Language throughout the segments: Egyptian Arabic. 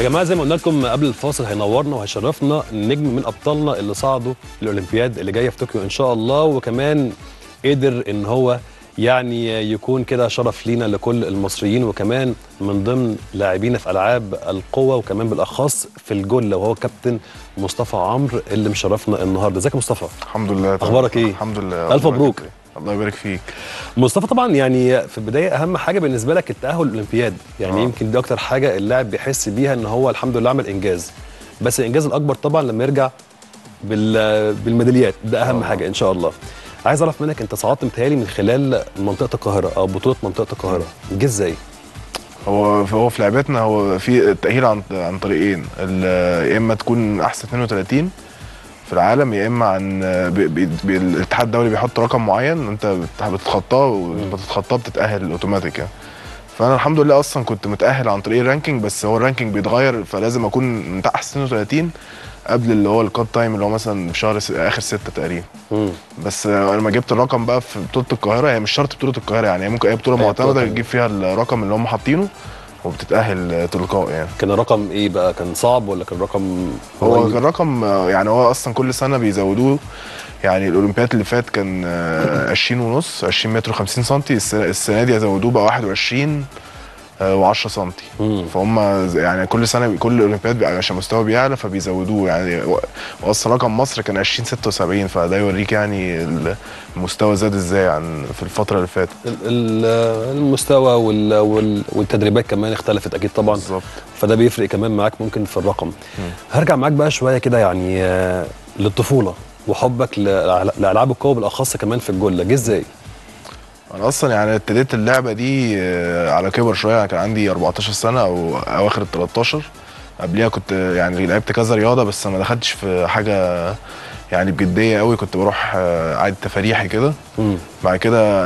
يا جماعه زي ما قلنا لكم قبل الفاصل هينورنا وهيشرفنا نجم من ابطالنا اللي صعدوا الاولمبياد اللي جايه في طوكيو ان شاء الله وكمان قدر ان هو يعني يكون كده شرف لينا لكل المصريين وكمان من ضمن لاعبين في العاب القوه وكمان بالاخص في الجله وهو كابتن مصطفى عمرو اللي مشرفنا النهارده ازيك يا مصطفى الحمد لله طبعا. أخبارك إيه؟ الحمد لله ألف الله مبروك. يبارك فيك. الله يبارك فيك مصطفى طبعا يعني في البدايه اهم حاجه بالنسبه لك التاهل للاولمبياد يعني آه. يمكن دي اكتر حاجه اللاعب بيحس بيها ان هو الحمد لله عمل انجاز بس الانجاز الاكبر طبعا لما يرجع بال بالميداليات ده اهم آه. حاجه ان شاء الله عايز اعرف منك انت صعدت متهيألي من خلال منطقه القاهره او بطوله منطقه القاهره جه ازاي هو هو في لعبتنا هو في التاهيل عن عن طريقين ال- يا اما تكون احسن 32 في العالم يا اما عن ب- ب- ب- الاتحاد الدولي بيحط رقم معين انت بت- بتتخطاه ولما تتخطاه بتتاهل اوتوماتيك يعني فانا الحمد لله اصلا كنت متاهل عن طريق الرانكينج بس هو الرانكينج بيتغير فلازم اكون من احسن 32 قبل اللي هو الكات تايم اللي هو مثلا في شهر س- اخر ستة تقريبا مم. بس انا لما جبت الرقم بقى في بطوله القاهره هي مش شرط بطوله القاهره يعني هي ممكن اي بطوله أي معتمده بطولة تجيب فيها الرقم اللي هم حاطينه وبتتاهل تلقائي يعني كان الرقم ايه بقى كان صعب ولا كان رقم هو قريب؟ كان رقم آه، يعني هو اصلا كل سنه بيزودوه يعني الاولمبياد اللي فات كان آه، 20 ونص 20 متر و50 سم السنه السنة دي زودوه بقى 21 و10 سم مم. فهم ز- يعني كل سنه كل اولمبياد بي- عشان مستوى بيعلى فبيزودوه يعني و- واصلا رقم مصر كان 20 76 فده يوريك يعني المستوى زاد ازاي عن في الفتره اللي فاتت ال- ال- المستوى وال- وال- والتدريبات كمان اختلفت اكيد طبعا بالظبط فده بيفرق كمان معاك ممكن في الرقم هرجع معاك بقى شويه كده يعني آه، للطفوله وحبك ل- لالعاب القوه بالاخص كمان في الجله جه ازاي انا اصلا يعني ابتديت اللعبه دي آه، على كبر شويه يعني كان عندي 14 سنه او اواخر ال 13 قبليها كنت يعني لعبت كذا رياضه بس ما دخلتش في حاجه يعني بجديه قوي كنت بروح آه، عادي تفاريحي كده مم. بعد كده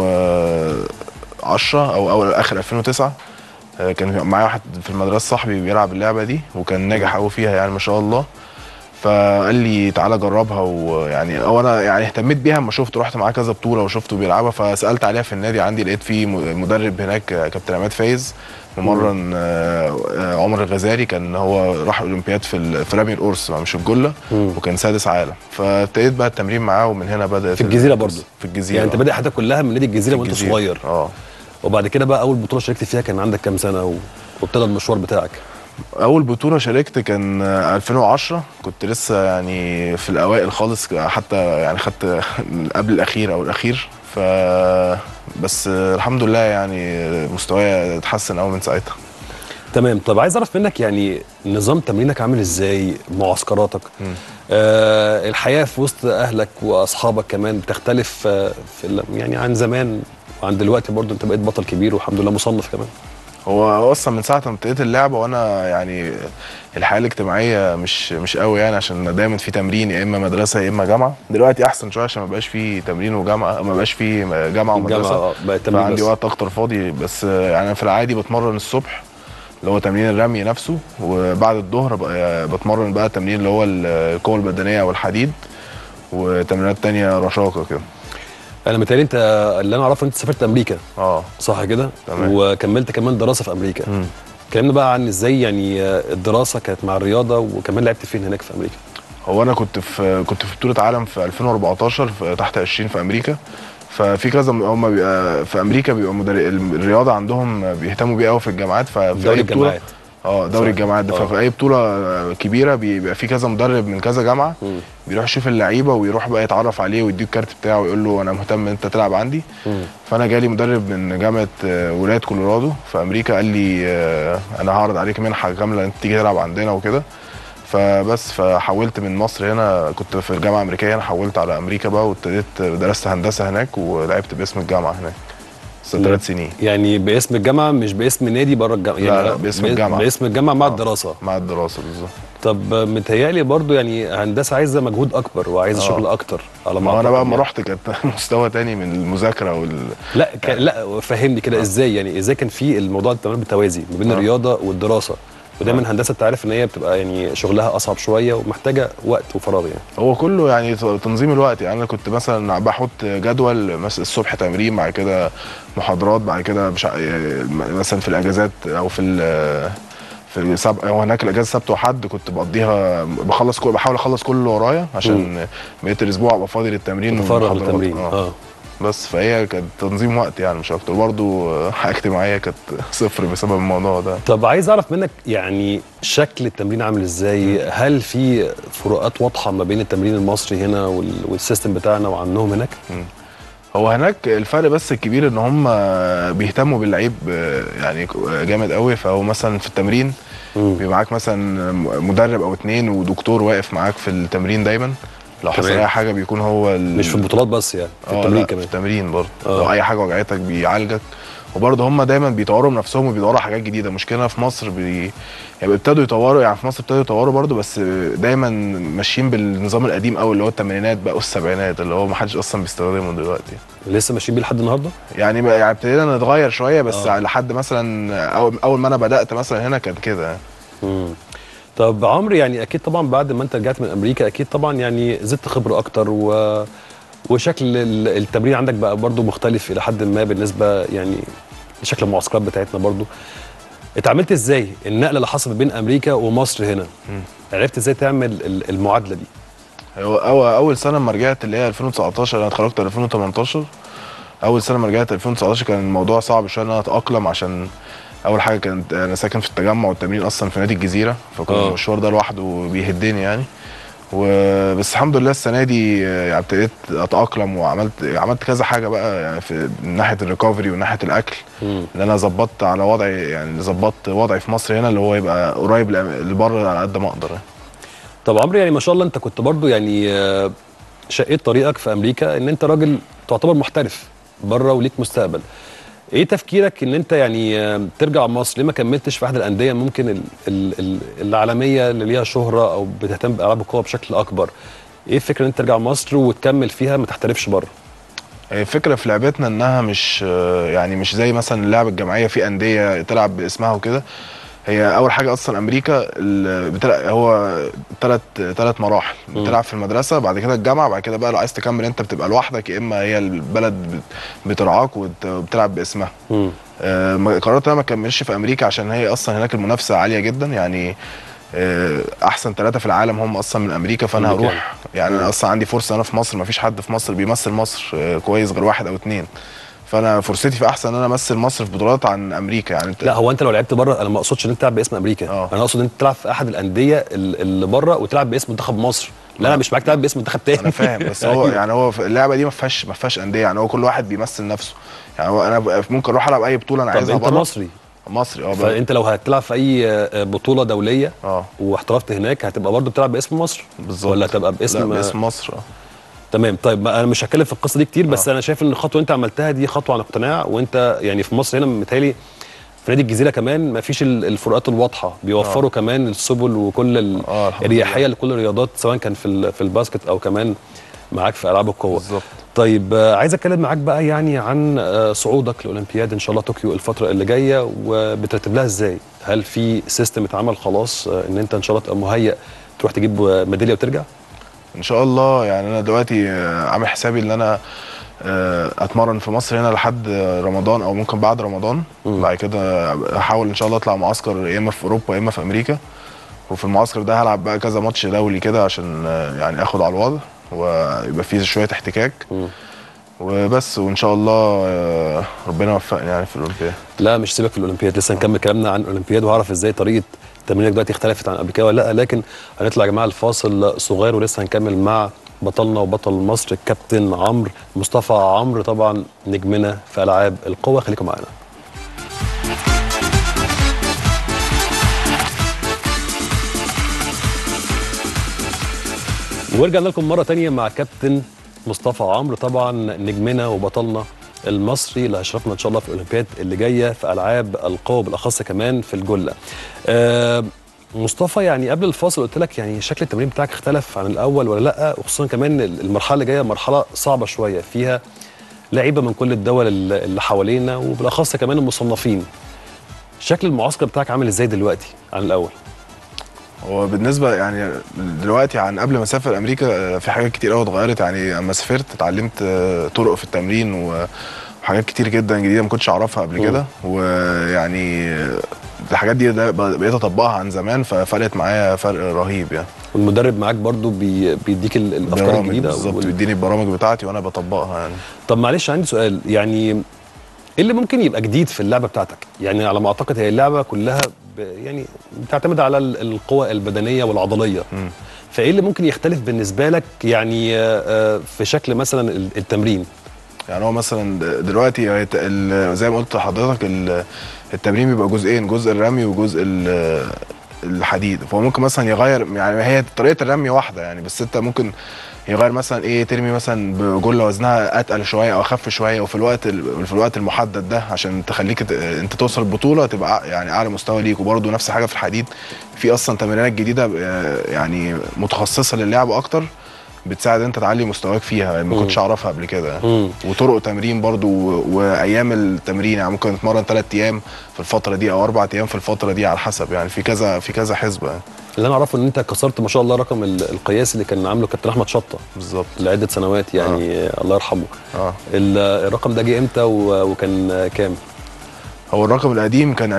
2010 او اول اخر 2009 آه، كان معايا واحد في المدرسه صاحبي بيلعب اللعبه دي وكان ناجح قوي فيها يعني ما شاء الله فقال لي تعالى جربها ويعني او انا يعني اهتميت بيها اما شفت رحت معاه كذا بطوله وشفته بيلعبها فسالت عليها في النادي عندي لقيت في م- مدرب هناك آه، كابتن عماد فايز ممرن آه، آه، عمر الغزالي كان هو راح الاولمبياد في ال- في رمي القرص مش الجله مم. وكان سادس عالم فابتديت بقى التمرين معاه ومن هنا بدات في الجزيرة ال- برضه؟ في الجزيره يعني انت بادئ حياتك كلها من نادي الجزيره وانت الجزيرة. صغير اه وبعد كده بقى اول بطوله شاركت فيها كان عندك كام سنه و... وابتدى المشوار بتاعك اول بطوله شاركت كان آه، 2010 كنت لسه يعني في الاوائل خالص حتى يعني خدت من قبل الاخير او الاخير ف بس آه، الحمد لله يعني مستواي اتحسن قوي من ساعتها تمام طب عايز اعرف منك يعني نظام تمرينك عامل ازاي معسكراتك مم. آه الحياه في وسط اهلك واصحابك كمان بتختلف آه في ال- يعني عن زمان وعن دلوقتي برضو انت بقيت بطل كبير والحمد لله مصنف كمان هو هو اصلا من ساعه ما ابتديت اللعبه وانا يعني الحياه الاجتماعيه مش مش قوي يعني عشان دايما في تمرين يا اما مدرسه يا اما جامعه دلوقتي احسن شويه عشان ما بقاش في تمرين وجامعه ما بقاش في جامعه ومدرسه الجامعه آه، بقت تمرين فعندي بس. وقت اكتر فاضي بس آه، يعني انا في العادي بتمرن الصبح اللي هو تمرين الرمي نفسه وبعد الظهر بقى بتمرن بقى تمرين اللي هو القوه البدنيه والحديد وتمرينات تانية رشاقه كده انا متهيألي انت اللي انا اعرفه انت سافرت امريكا اه صح كده تمام. وكملت كمان دراسه في امريكا مم. كلمنا بقى عن ازاي يعني آه، الدراسه كانت مع الرياضه وكمان لعبت فين هناك في امريكا هو انا كنت في كنت في بطوله عالم في 2014 في تحت 20 في امريكا ففي كذا هم بيبقى في امريكا بيبقى مدر... الرياضه عندهم بيهتموا بيها قوي في الجامعات ففي دوري اي بطوله الجامعات اه دوري صح. الجامعات ده آه. ففي اي بطوله كبيره بيبقى في كذا مدرب من كذا جامعه مم. بيروح يشوف اللعيبه ويروح بقى يتعرف عليه ويديه الكارت بتاعه ويقول له انا مهتم ان انت تلعب عندي مم. فانا جالي مدرب من جامعه آه، ولايه كولورادو في امريكا قال لي آه، انا هعرض عليك منحه كامله انت تيجي تلعب عندنا وكده فبس فحولت من مصر هنا كنت في الجامعه الامريكيه هنا حولت على امريكا بقى وابتديت درست هندسه هناك ولعبت باسم الجامعه هناك بس ثلاث سنين يعني باسم الجامعه مش باسم نادي بره الجامعه يعني لا، باسم الجامعة. باسم الجامعه مع آه. الدراسه مع الدراسه بالظبط طب متهيألي برضو يعني هندسه عايزه مجهود اكبر وعايزه آه. شغل اكتر على ما ما انا بقى أعتقد لما يعني. رحت كانت مستوى تاني من المذاكره وال لا ك... لا فهمني كده ازاي يعني ازاي كان في الموضوع التمرين بالتوازي ما بين آه. الرياضه والدراسه ودايما هندسه انت عارف ان هي بتبقى يعني شغلها اصعب شويه ومحتاجه وقت وفراغ يعني هو كله يعني تنظيم الوقت يعني انا كنت مثلا بحط جدول مثلا الصبح تمرين بعد كده محاضرات بعد كده مش ع- مثلا في الاجازات او في ال- في في سب... وهناك الاجازه سبت وحد كنت بقضيها بخلص كل بحاول اخلص كل اللي ورايا عشان بقيت الاسبوع ابقى فاضي للتمرين تفرغ والمحاضرات. للتمرين اه اه بس فهي كانت تنظيم وقت يعني مش اكتر برضه حاجه اجتماعيه كانت صفر بسبب الموضوع ده طب عايز اعرف منك يعني شكل التمرين عامل ازاي هل في فروقات واضحه ما بين التمرين المصري هنا وال- والسيستم بتاعنا وعنهم هناك هو هناك الفرق بس الكبير ان هم بيهتموا باللعيب يعني جامد قوي فهو مثلا في التمرين مم. بيبقى معاك مثلا مدرب او اتنين ودكتور واقف معاك في التمرين دايما لو حصل تمام. اي حاجه بيكون هو ال... مش في البطولات بس يعني في آه، التمرين لا، كمان في التمرين برضه آه. لو اي حاجه وجعتك بيعالجك وبرضه هم دايما بيطوروا من نفسهم وبيدوروا حاجات جديده مشكلة في مصر بي... يعني ابتدوا يطوروا يعني في مصر ابتدوا يطوروا برضه بس دايما ماشيين بالنظام القديم قوي اللي هو الثمانينات بقى والسبعينات اللي هو ما حدش اصلا بيستخدمه دلوقتي لسه ماشيين بيه لحد النهارده يعني بقى- يعني ابتدينا نتغير شويه بس آه. لحد مثلا اول اول ما انا بدات مثلا هنا كان كده مم. طب عمرو يعني اكيد طبعا بعد ما انت رجعت من امريكا اكيد طبعا يعني زدت خبره اكتر و وشكل ال- التمرين عندك بقى برضو مختلف الى حد ما بالنسبه يعني لشكل المعسكرات بتاعتنا برضو اتعاملت ازاي النقله اللي حصلت بين امريكا ومصر هنا مم. عرفت ازاي تعمل ال- المعادله دي هو أول, اول سنه لما رجعت اللي هي 2019 انا اتخرجت 2018 اول سنه لما رجعت 2019 كان الموضوع صعب شويه ان انا اتاقلم عشان اول حاجه كانت انا ساكن في التجمع والتمرين اصلا في نادي الجزيره فكان آه. المشوار ده لوحده بيهدني يعني وبس الحمد لله السنه دي آه، يعني ابتديت اتاقلم وعملت عملت كذا حاجه بقى يعني في من ناحيه الريكفري ومن ناحيه الاكل مم. ان انا ظبطت على وضعي يعني ظبطت وضعي في مصر هنا اللي هو يبقى قريب لأم- لبره على قد ما اقدر يعني. طب عمرو يعني ما شاء الله انت كنت برضو يعني آه، شقيت طريقك في امريكا ان انت راجل تعتبر محترف بره وليك مستقبل ايه تفكيرك ان انت يعني آه، ترجع مصر ليه ما كملتش في احد الانديه ممكن ال ال ال العالميه اللي ليها شهره او بتهتم بالعاب القوه بشكل اكبر ايه الفكره ان انت ترجع مصر وتكمل فيها ما تحترفش بره هي الفكرة في لعبتنا انها مش يعني مش زي مثلا اللعبة الجماعية في أندية تلعب باسمها وكده هي أول حاجة أصلا أمريكا ال- بتلعب هو ثلاث ثلاث مراحل مم. بتلعب في المدرسة بعد كده الجامعة بعد كده بقى لو عايز تكمل أنت بتبقى لوحدك يا إما هي البلد بت- بترعاك وت- وبتلعب باسمها مم. آه، ما- قررت انا ما اكملش في امريكا عشان هي اصلا هناك المنافسه عاليه جدا يعني آه، احسن ثلاثه في العالم هم اصلا من امريكا فانا أمريكان. هروح يعني انا اصلا عندي فرصه انا في مصر ما فيش حد في مصر بيمثل مصر آه، كويس غير واحد او اتنين فانا فرصتي في احسن ان انا امثل مصر في بطولات عن امريكا يعني انت لا هو انت لو لعبت بره انا ما اقصدش ان انت تلعب باسم امريكا آه. انا اقصد ان انت تلعب في احد الانديه ال- اللي بره وتلعب باسم منتخب مصر لا انا مش معاك تلعب باسم منتخب تاني انا فاهم بس هو يعني هو في اللعبه دي ما فيهاش ما فيهاش انديه يعني هو كل واحد بيمثل نفسه يعني هو انا ب- ممكن اروح العب اي بطوله انا طب عايزها انت بره مصري مصري اه بقى- فانت لو هتلعب في اي آه، بطوله دوليه اه واحترفت هناك هتبقى برضه بتلعب باسم مصر بالظبط ولا هتبقى باسم, لا باسم مصر اه تمام طيب ما انا مش هتكلم في القصه دي كتير بس آه. انا شايف ان الخطوه اللي انت عملتها دي خطوه عن اقتناع وانت يعني في مصر هنا متهيألي في نادي الجزيره كمان ما فيش ال- الفروقات الواضحه بيوفروا كمان السبل وكل ال- اه الحمد الرياحيه لكل الرياضات سواء كان في ال- في الباسكت او كمان معاك في العاب القوه بالظبط طيب آه، عايز اتكلم معاك بقى يعني عن آه، صعودك لاولمبياد ان شاء الله طوكيو الفتره اللي جايه وبترتب لها ازاي هل في سيستم اتعمل خلاص آه، ان انت ان شاء الله تبقى مهيئ تروح تجيب آه، ميداليه وترجع ان شاء الله يعني انا دلوقتي آه، عامل حسابي ان انا آه، اتمرن في مصر هنا لحد آه، رمضان او ممكن بعد رمضان مم. بعد كده احاول ان شاء الله اطلع معسكر يا اما في اوروبا يا اما في امريكا وفي المعسكر ده هلعب بقى كذا ماتش دولي كده عشان آه، يعني اخد على الوضع ويبقى فيه شويه احتكاك مم. وبس وان شاء الله آه، ربنا يوفقني يعني في الاولمبياد لا مش سيبك في الاولمبياد لسه نكمل كلامنا عن الاولمبياد وهعرف ازاي طريقه تمرينك دلوقتي اختلفت عن قبل كده ولا لا لكن هنطلع يا جماعه الفاصل صغير ولسه هنكمل مع بطلنا وبطل مصر الكابتن عمرو مصطفى عمرو طبعا نجمنا في العاب القوه خليكم معانا ورجعنا لكم مرة تانية مع كابتن مصطفى عمرو طبعا نجمنا وبطلنا المصري اللي هيشرفنا ان شاء الله في الاولمبياد اللي جايه في العاب القوى بالاخص كمان في الجله. آه مصطفى يعني قبل الفاصل قلت لك يعني شكل التمرين بتاعك اختلف عن الاول ولا لا وخصوصا كمان المرحله اللي جايه مرحله صعبه شويه فيها لعيبه من كل الدول اللي اللي حوالينا وبالاخص كمان المصنفين. شكل المعسكر بتاعك عامل ازاي دلوقتي عن الاول؟ هو بالنسبه يعني دلوقتي عن قبل ما اسافر امريكا آه، في حاجات كتير قوي اتغيرت يعني لما سافرت اتعلمت آه، طرق في التمرين و- وحاجات كتير جدا جديده ما كنتش اعرفها قبل مم. كده ويعني آه، الحاجات دي ده بقيت اطبقها عن زمان ففرقت معايا فرق رهيب يعني والمدرب معاك برضو بي بيديك ال- الافكار برامج الجديده بالظبط وال- بيديني البرامج بتاعتي وانا بطبقها يعني طب معلش عندي سؤال يعني ايه اللي ممكن يبقى جديد في اللعبه بتاعتك يعني على ما اعتقد هي اللعبه كلها ب يعني بتعتمد على ال- القوى البدنيه والعضليه مم. فايه اللي ممكن يختلف بالنسبه لك يعني آه، آه، في شكل مثلا ال- التمرين يعني هو مثلا د- دلوقتي هي ت- ال- زي ما قلت لحضرتك ال- التمرين بيبقى جزئين جزء الرمي وجزء ال- الحديد فهو ممكن مثلا يغير يعني هي طريقه الرمي واحده يعني بس انت ممكن يغير مثلا ايه ترمي مثلا بجله وزنها اتقل شويه او اخف شويه وفي الوقت ال- في الوقت المحدد ده عشان تخليك ت- انت توصل البطوله تبقى أع- يعني اعلى مستوى ليك وبرده نفس حاجه في الحديد في اصلا تمرينات جديده آه، يعني متخصصه للعب اكتر بتساعد انت تعلي مستواك فيها ما كنتش اعرفها قبل كده مم. وطرق تمرين برضو و- وايام التمرين يعني ممكن اتمرن ثلاث ايام في الفتره دي او اربع ايام في الفتره دي على حسب يعني في كذا في كذا حسبه يعني. اللي انا اعرفه ان انت كسرت ما شاء الله رقم ال- القياسي اللي كان عامله كابتن احمد شطه بالظبط لعده سنوات يعني آه. الله يرحمه اه ال- الرقم ده جه امتى و- وكان آه، كام؟ هو الرقم القديم كان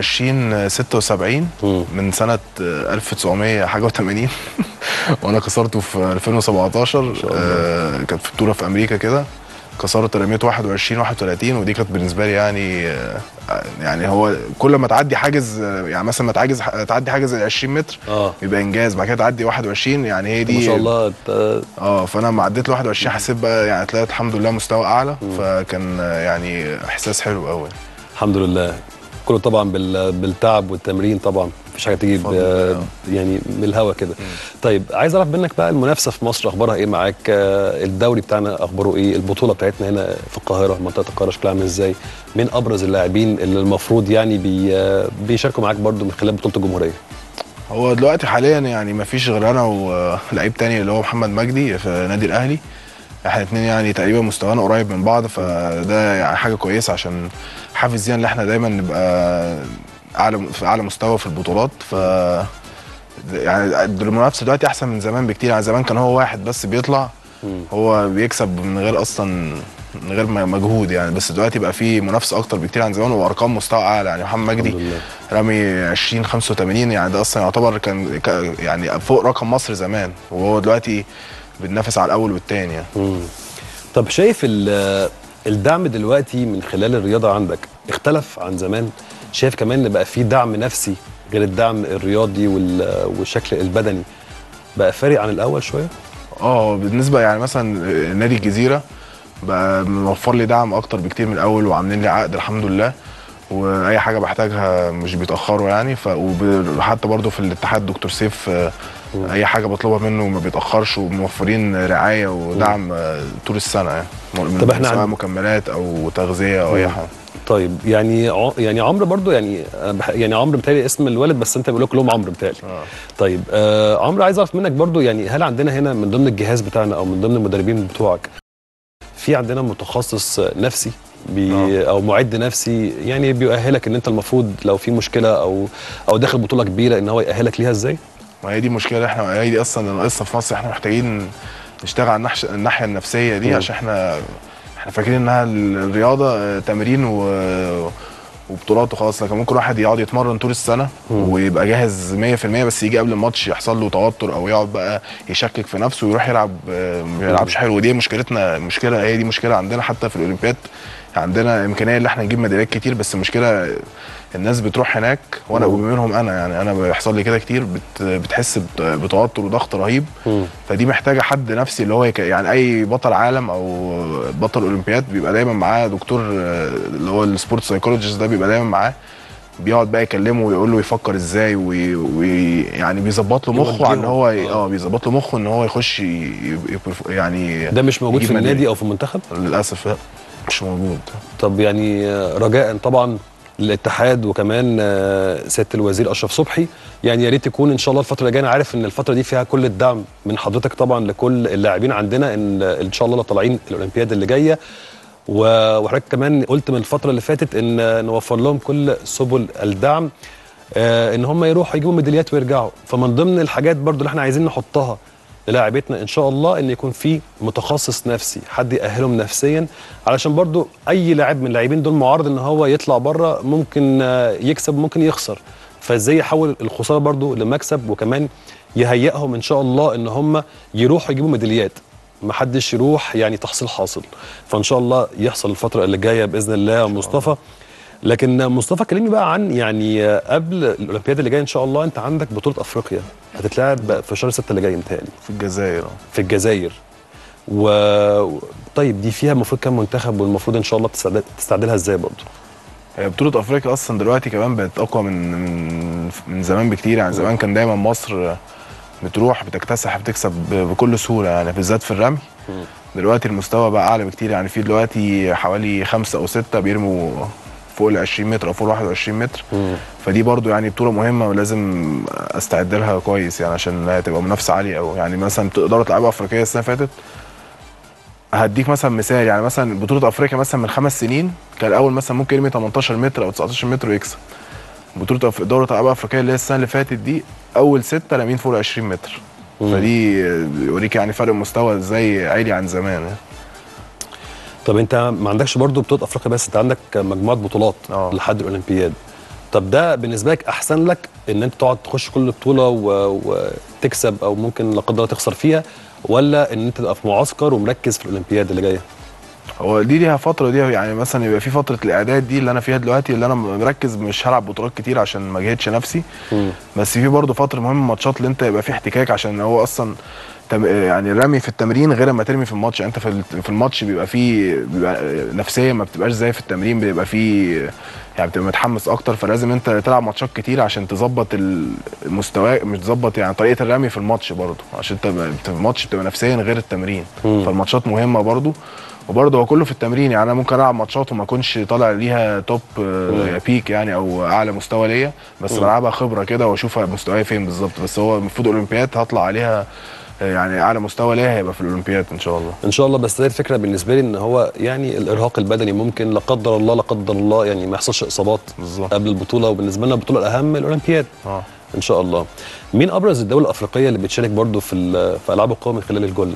2076 مم. من سنه آه، 1900 حاجه و80 وانا كسرته في 2017 شاء الله. آه كانت في بطوله في امريكا كده كسرت رميت 21 31 ودي كانت بالنسبه لي يعني آه، يعني هو كل ما تعدي حاجز آه، يعني مثلا ما تعجز تعدي حاجز ال 20 متر اه يبقى انجاز بعد كده تعدي 21 يعني هي دي ما شاء الله انت اه فانا لما عديت ل 21 حسيت بقى يعني طلعت الحمد لله مستوى اعلى فكان آه، يعني احساس حلو قوي الحمد لله كله طبعا بال- بالتعب والتمرين طبعا مفيش حاجه تيجي ب- بفضل الله. يعني من الهوا كده طيب عايز اعرف منك بقى المنافسه في مصر اخبارها ايه معاك آه، الدوري بتاعنا اخباره ايه البطوله بتاعتنا هنا في القاهره منطقه القاهره شكلها عامل ازاي مين ابرز اللاعبين اللي المفروض يعني بي آه، بيشاركوا معاك برضو من خلال بطوله الجمهوريه هو دلوقتي حاليا يعني ما فيش غير انا ولعيب تاني اللي هو محمد مجدي في نادي الاهلي احنا الاثنين يعني تقريبا مستوانا قريب من بعض فده يعني حاجه كويسه عشان حافز يعني ان احنا دايما نبقى اعلى في اعلى مستوى في البطولات ف يعني المنافسه دلوقتي احسن من زمان بكتير يعني زمان كان هو واحد بس بيطلع مم. هو بيكسب من غير اصلا من غير م- مجهود يعني بس دلوقتي بقى في منافسه اكتر بكتير عن زمان وارقام مستوى اعلى يعني محمد مجدي الحمد لله رامي 20 85 يعني ده اصلا يعتبر كان ك- يعني فوق رقم مصر زمان وهو دلوقتي بننافس على الاول والثاني يعني. مم. طب شايف ال- الدعم دلوقتي من خلال الرياضه عندك اختلف عن زمان شايف كمان ان بقى في دعم نفسي غير الدعم الرياضي وال- والشكل البدني بقى فارق عن الاول شويه اه بالنسبه يعني مثلا نادي الجزيره بقى موفر لي دعم اكتر بكتير من الاول وعاملين لي عقد الحمد لله واي حاجه بحتاجها مش بيتاخروا يعني ف وحتى برضو في الاتحاد دكتور سيف آه، اي حاجه بطلبها منه ما بيتاخرش وموفرين رعايه ودعم آه، طول السنه يعني طب إحنا سواء عن- مكملات او تغذيه او اي مم. حاجه طيب يعني ع- يعني عمرو برضو يعني أنا بح- يعني عمرو بتهيألي اسم الولد بس انت بيقول لك كلهم عمرو بتهيألي اه طيب آه عمرو عايز اعرف منك برضو يعني هل عندنا هنا من ضمن الجهاز بتاعنا او من ضمن المدربين بتوعك في عندنا متخصص نفسي بي او معد نفسي يعني بيؤهلك ان انت المفروض لو في مشكله او او داخل بطوله كبيره ان هو يأهلك ليها ازاي؟ ما هي دي مشكله احنا هي دي اصلا اللي ناقصنا في مصر احنا محتاجين نشتغل على النحش- الناحيه النفسيه دي مم. عشان احنا احنا فاكرين انها الرياضه آه، تمرين و وبطولات وخلاص لكن ممكن واحد يقعد يتمرن طول السنه مم. ويبقى جاهز 100% بس يجي قبل الماتش يحصل له توتر او يقعد بقى يشكك في نفسه ويروح يلعب آه، ما بيلعبش حلو ودي مشكلتنا مشكله هي دي مشكله عندنا حتى في الاولمبياد عندنا امكانيه ان احنا نجيب ميداليات كتير بس المشكله الناس بتروح هناك وانا مم. ومنهم انا يعني انا بيحصل لي كده كتير بت بتحس بت- بتوتر وضغط رهيب مم. فدي محتاجه حد نفسي اللي هو يك- يعني اي بطل عالم او بطل اولمبياد بيبقى دايما معاه دكتور آه، اللي هو السبورت سايكولوجيست ده بيبقى دايما معاه بيقعد بقى يكلمه ويقول له يفكر ازاي ويعني وي يعني بيظبط له مخه عن ان هو ي- يوجهه. اه بيظبط له مخه ان هو يخش ي- ي- يعني ده مش موجود يجيب في النادي ميدالية. او في المنتخب؟ للاسف لا مش موجود طب يعني آه، رجاء طبعا الاتحاد وكمان آه، سياده الوزير اشرف صبحي يعني يا ريت تكون ان شاء الله الفتره اللي جايه انا عارف ان الفتره دي فيها كل الدعم من حضرتك طبعا لكل اللاعبين عندنا ان ان شاء الله لو طالعين الاولمبياد اللي جايه و- وحضرتك كمان قلت من الفتره اللي فاتت ان آه، نوفر لهم كل سبل الدعم آه، ان هم يروحوا يجيبوا ميداليات ويرجعوا فمن ضمن الحاجات برضو اللي احنا عايزين نحطها للاعبتنا ان شاء الله ان يكون في متخصص نفسي حد يأهلهم نفسيا علشان برضو اي لاعب من اللاعبين دول معرض ان هو يطلع بره ممكن آه، يكسب ممكن يخسر فازاي يحول الخساره برضو لمكسب وكمان يهيئهم ان شاء الله ان هم يروحوا يجيبوا ميداليات ما حدش يروح يعني تحصيل حاصل فان شاء الله يحصل الفتره اللي جايه باذن الله يا مصطفى لكن مصطفى كلمني بقى عن يعني قبل الاولمبياد اللي جايه ان شاء الله انت عندك بطوله افريقيا هتتلعب في شهر 6 اللي جاي متهيألي في الجزائر آه. في الجزائر و طيب دي فيها المفروض كام منتخب والمفروض ان شاء الله تستعد- تستعدلها ازاي برضه هي بطولة افريقيا اصلا دلوقتي كمان بقت اقوى من من من زمان بكتير يعني زمان كان دايما مصر بتروح بتكتسح بتكسب ب- بكل سهولة يعني بالذات في الرمي دلوقتي المستوى بقى اعلى بكتير يعني في دلوقتي حوالي خمسة او ستة بيرموا فوق ال 20 متر او فوق ال 21 متر فدي برضو يعني بطولة مهمة ولازم استعد لها كويس يعني عشان هي تبقى منافسة عالية قوي يعني مثلا تقدروا تلعبوا افريقيا السنة اللي فاتت هديك مثلا مثال يعني مثلا بطولة افريقيا مثلا من خمس سنين كان الاول مثلا ممكن يرمي 18 متر او 19 متر ويكسب بطولة أف- دورة العاب افريقيا اللي هي السنة اللي فاتت دي اول ستة رامين فوق ال 20 متر فدي يوريك يعني فرق المستوى ازاي عالي عن زمان يعني. طب انت ما عندكش برضه بطوله افريقيا بس انت عندك مجموعه بطولات اه. لحد الاولمبياد طب ده بالنسبه لك احسن لك ان انت تقعد تخش كل بطوله و... وتكسب او ممكن لا قدر الله تخسر فيها ولا ان انت تبقى في معسكر ومركز في الاولمبياد اللي جايه هو دي ليها فترة دي يعني مثلا يبقى في فترة الإعداد دي اللي أنا فيها دلوقتي اللي أنا مركز مش هلعب بطولات كتير عشان ما اجهدش نفسي بس في برضه فترة مهمة ماتشات اللي أنت يبقى في احتكاك عشان هو أصلا تم يعني الرمي في التمرين غير ما ترمي في الماتش يعني أنت في ال- في الماتش بيبقى في بيبقى نفسيا ما بتبقاش زي في التمرين بيبقى في يعني بتبقى متحمس أكتر فلازم أنت تلعب ماتشات كتير عشان تظبط المستوى مش تظبط يعني طريقة الرمي في الماتش برضه عشان أنت في الماتش بتبقى نفسيا غير التمرين مم. فالماتشات مهمة برضه وبرضه هو كله في التمرين يعني انا ممكن العب ماتشات وما اكونش طالع ليها توب آه، بيك يعني او اعلى مستوى ليا بس بلعبها خبره كده واشوف مستواي فين بالظبط بس هو المفروض اولمبياد هطلع عليها آه، يعني اعلى مستوى ليا هيبقى في الاولمبياد ان شاء الله ان شاء الله بس هي الفكره بالنسبه لي ان هو يعني الارهاق البدني ممكن لا قدر الله لا قدر الله يعني ما يحصلش اصابات بالظبط. قبل البطوله وبالنسبه لنا البطوله الاهم الاولمبياد اه ان شاء الله مين ابرز الدول الافريقيه اللي بتشارك برضه في ال- في العاب القوى من خلال الجله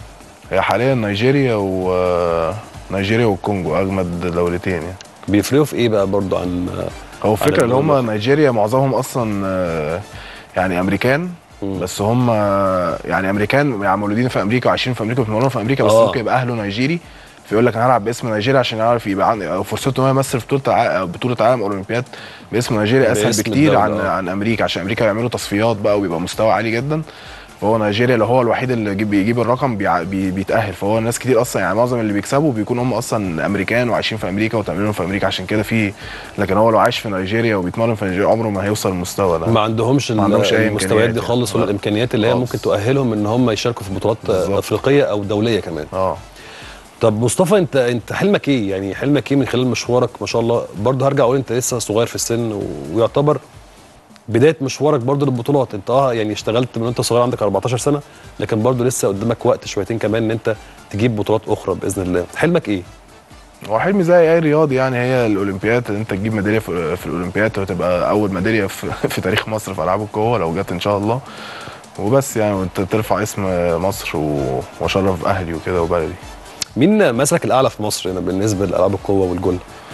هي حاليا نيجيريا و آه، نيجيريا والكونجو اجمد دولتين يعني بيفرقوا في ايه بقى برضه عن هو الفكره على اللي هم الأول. نيجيريا معظمهم اصلا آه، يعني امريكان مم. بس هم آه، يعني امريكان يعني مولودين في امريكا وعايشين في امريكا وبيتمرنوا في امريكا بس آه. ممكن يبقى اهله نيجيري فيقول لك انا هلعب باسم نيجيريا عشان يعرف يبقى عن أو فرصته ان هو يمثل في بطوله ع- بطوله عالم اولمبياد باسم نيجيريا اسهل باسم بكتير الدولة، عن آه. عن امريكا عشان امريكا بيعملوا تصفيات بقى وبيبقى مستوى عالي جدا فهو نيجيريا اللي هو الوحيد اللي يجيب بيجيب الرقم بيع- بي بيتاهل فهو ناس كتير اصلا يعني معظم اللي بيكسبوا بيكونوا هم اصلا امريكان وعايشين في امريكا وتمرينهم في امريكا عشان كده في لكن هو لو عايش في نيجيريا وبيتمرن في نيجيريا عمره ما هيوصل للمستوى ده ما عندهمش, ما عندهمش أي المستويات إمكانيات دي يعني. خالص ولا لا. الامكانيات اللي هي خالص. ممكن تؤهلهم ان هم يشاركوا في بطولات بالظبط. افريقيه او دوليه كمان اه طب مصطفى انت انت حلمك ايه يعني حلمك ايه من خلال مشوارك ما شاء الله برضه هرجع اقول انت لسه صغير في السن و- ويعتبر بدايه مشوارك برضه للبطولات انت اه يعني اشتغلت من وانت صغير عندك 14 سنه لكن برضه لسه قدامك وقت شويتين كمان ان انت تجيب بطولات اخرى باذن الله حلمك ايه هو حلمي زي اي رياضي يعني هي الاولمبياد ان انت تجيب ميداليه في في الاولمبياد وتبقى اول ميداليه في, في تاريخ مصر في العاب القوه لو جت ان شاء الله وبس يعني وانت ترفع اسم مصر و- واشرف اهلي وكده وبلدي مين مثلك الاعلى في مصر هنا بالنسبه لالعاب القوه والجول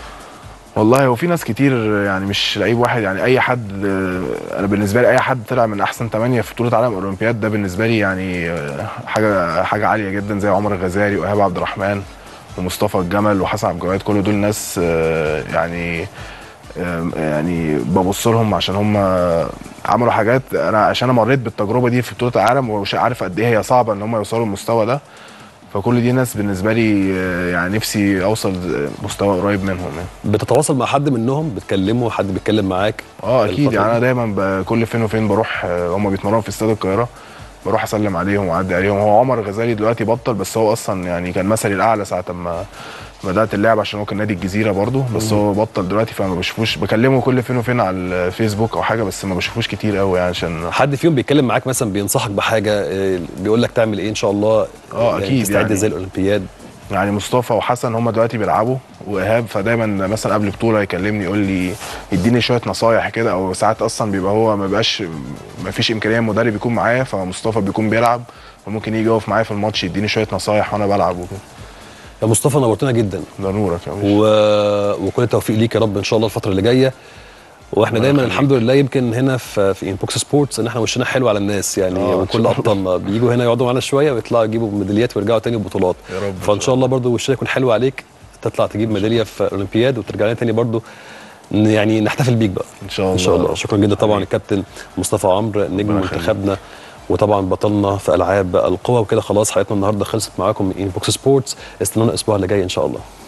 والله هو في ناس كتير يعني مش لعيب واحد يعني اي حد آه، انا بالنسبه لي اي حد طلع من احسن ثمانيه في بطوله عالم اولمبياد ده بالنسبه لي يعني آه، حاجه حاجه عاليه جدا زي عمر الغزالي وايهاب عبد الرحمن ومصطفى الجمل وحسن عبد الجواد كل دول ناس آه، يعني آه، يعني ببص لهم عشان هم عملوا حاجات انا عشان انا مريت بالتجربه دي في بطوله العالم ومش عارف قد ايه هي صعبه ان هم يوصلوا للمستوى ده فكل دي ناس بالنسبه لي آه، يعني نفسي اوصل مستوى قريب منهم يعني. بتتواصل مع حد منهم بتكلمه حد بيتكلم معاك اه اكيد الفترة يعني انا دي؟ دايما ب- كل فين وفين بروح آه، هم بيتمرنوا في استاد القاهره بروح اسلم عليهم واعدي عليهم هو عمر الغزالي دلوقتي بطل بس هو اصلا يعني كان مثلي الاعلى ساعه ما بدات اللعب عشان هو كان نادي الجزيره برضو بس هو بطل دلوقتي فما بشوفوش بكلمه كل فين وفين على الفيسبوك او حاجه بس ما بشوفوش كتير قوي يعني عشان حد فيهم بيتكلم معاك مثلا بينصحك بحاجه إيه، بيقول لك تعمل ايه ان شاء الله آه، أكيد تستعد يعني. زي الاولمبياد يعني مصطفى وحسن هم دلوقتي بيلعبوا وايهاب فدايما مثلا قبل بطوله يكلمني يقول لي يديني شويه نصايح كده او ساعات اصلا بيبقى هو ما بيبقاش ما فيش امكانيه المدرب يكون معايا فمصطفى بيكون بيلعب فممكن يجي يقف معايا في الماتش يديني شويه نصايح وانا بلعب وكده يا مصطفى نورتنا جدا ده نورك يا و... باشا وكل التوفيق ليك يا رب ان شاء الله الفتره اللي جايه واحنا ربنا دايما يخليك. الحمد لله يمكن هنا في في انبوكس سبورتس ان احنا وشنا حلو على الناس يعني آه، إن وكل شاء الله. ابطالنا بيجوا هنا يقعدوا معانا شويه ويطلعوا يجيبوا ميداليات ويرجعوا تاني ببطولات يا رب إن فان شاء شاء الله برضو وشنا يكون حلو عليك تطلع تجيب ميداليه في الاولمبياد وترجع لنا تاني برضو ن- يعني نحتفل بيك بقى ان شاء الله ان شاء الله شكرا جدا طبعا الكابتن مصطفى عمرو نجم ربنا يخليك. منتخبنا وطبعا بطلنا في العاب القوى وكده خلاص حلقتنا النهارده خلصت معاكم من انبوكس سبورتس استنونا الاسبوع اللي جاي ان شاء الله